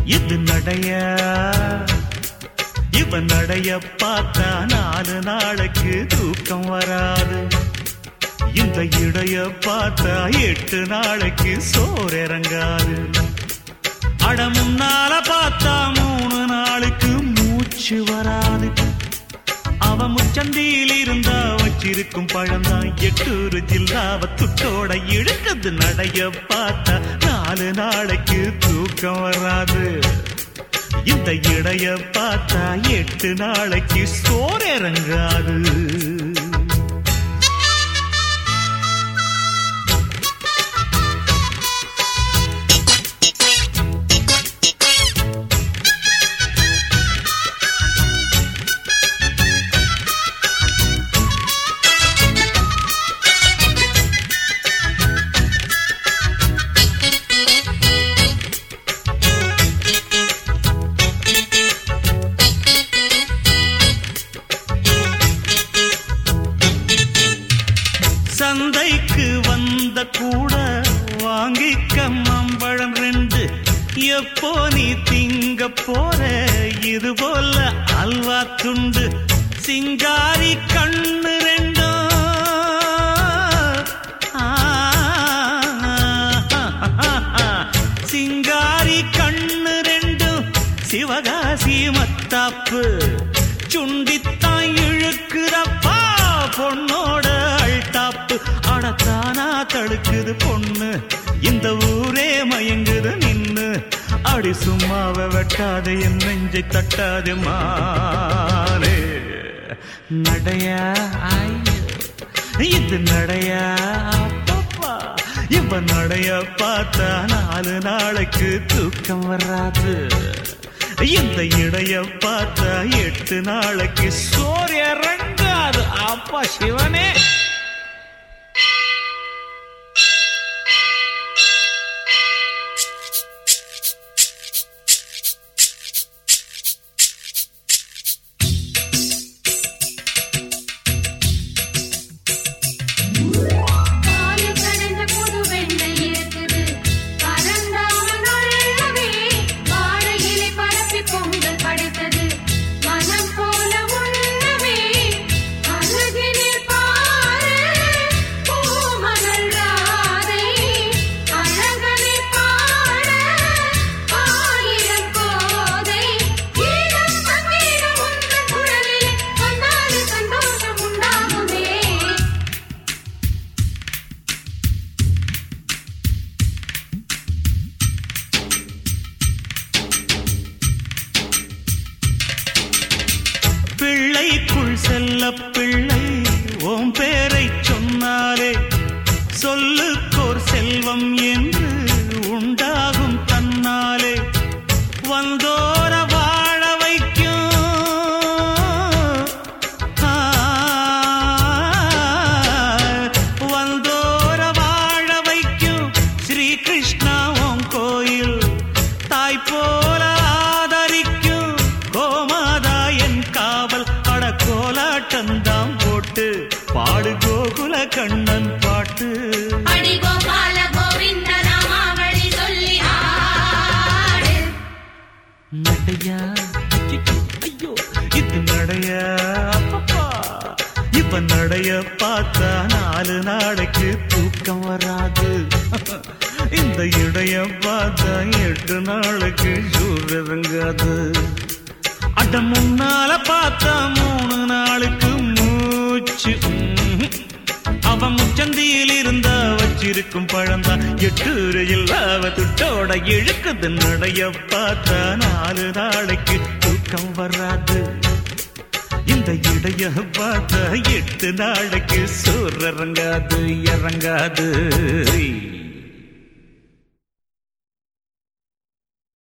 இது நடையா இவன் நடைய பார்த்தா நாலு நாளைக்கு தூக்கம் வராது இந்த இடைய பார்த்தா எட்டு நாளைக்கு சோறு இறங்காது அட முன்னால பார்த்தா மூணு நாளுக்கு மூச்சு வராது அவன் முச்சந்தியில் இருந்தா வச்சிருக்கும் பழம்தான் எட்டூரு ஜில்லாவ துட்டோட இழுக்குது நடைய பார்த்தா நாலு நாளைக்கு தூக்கம் வராது இந்த இடைய பார்த்தா எட்டு நாளைக்கு சோறு இறங்காது சந்தைக்கு வந்த கூட வாங்கிக்க மாம்பழம் ரெண்டு எப்போ நீ திங்க போற இது போல அல்வா துண்டு சிங்காரி கண்ணு ரெண்டும் ஆ, சிங்காரி கண்ணு ரெண்டும் சிவகாசி மத்தாப்பு சுண்டித்தான் இழுக்குறப்பா பொண்ணோட அழ்தாப்பு அடத்தானா தடுக்குது பொண்ணு இந்த ஊரே மயங்குது நின்னு அடி சும்மாவ வெட்டாதே என் நெஞ்சை தட்டாதே மானே நடையா ஐயோ இது நடையா அப்பப்பா இவன் நடைய பார்த்தா நாலு நாளைக்கு தூக்கம் வராது இந்த இடைய பார்த்தா எட்டு நாளைக்கு சோறு இறங்காது அப்பா சிவனே காலை கடந்த புது வெண்ணெய் இருக்குது பரந்தாமன் அழகே வாழை இலை பரப்பி பொங்கல் படைத்தது மனம் போல உண்ணவே அழகினில் பாரு பூமகள் ராதை அழகனில் பாட ஆயிரம் கோதை கீதம் சங்கீதம் உந்தன் குரலிலே வந்தாலே சந்தோஷம் உண்டாகுமே பிள்ளைக்குள் செல்ல பிள்ளை ஓம் பேரை சொன்னாலே சொல்லுக்கோர் செல்வம் என்று உண்டாகும் தன்னாலே வந்தோர வாழ வைக்கும் ஆ, வந்தோர வாழ வைக்கும் ஸ்ரீ கிருஷ்ணா உன் கோயில் தாய் போல ஆதரிக்கும் கோமாதா என் காவல் அட கோலாட்டந்தாம் போட்டு பாடு கோகுல கண்ணன் பாட்டு அடி கோபால கோவிந்த நாமாவளி சொல்லி ஆடு நடையா ஐயோ இது நடையா அப்பப்பா இப்ப நடைய பார்த்தா நாலு நாளைக்கு தூக்கம் வராது இந்த இடைய பார்த்தா எட்டு நாளைக்கு சூர் இறங்காது அட முன்னால பார்த்தா மூணு நாளுக்கு மூச்சு ம்ஹும். அவன் முச்சந்தியில் இருந்தா வச்சிருக்கும் பழந்தான் எட்டு இல்லாவ துட்டோட இழுக்குது நடைய பார்த்தா நாலு நாளைக்கு தூக்கம் வராது இந்த இடைய பார்த்தா எட்டு நாளைக்கு சோறு இறங்காது இறங்காது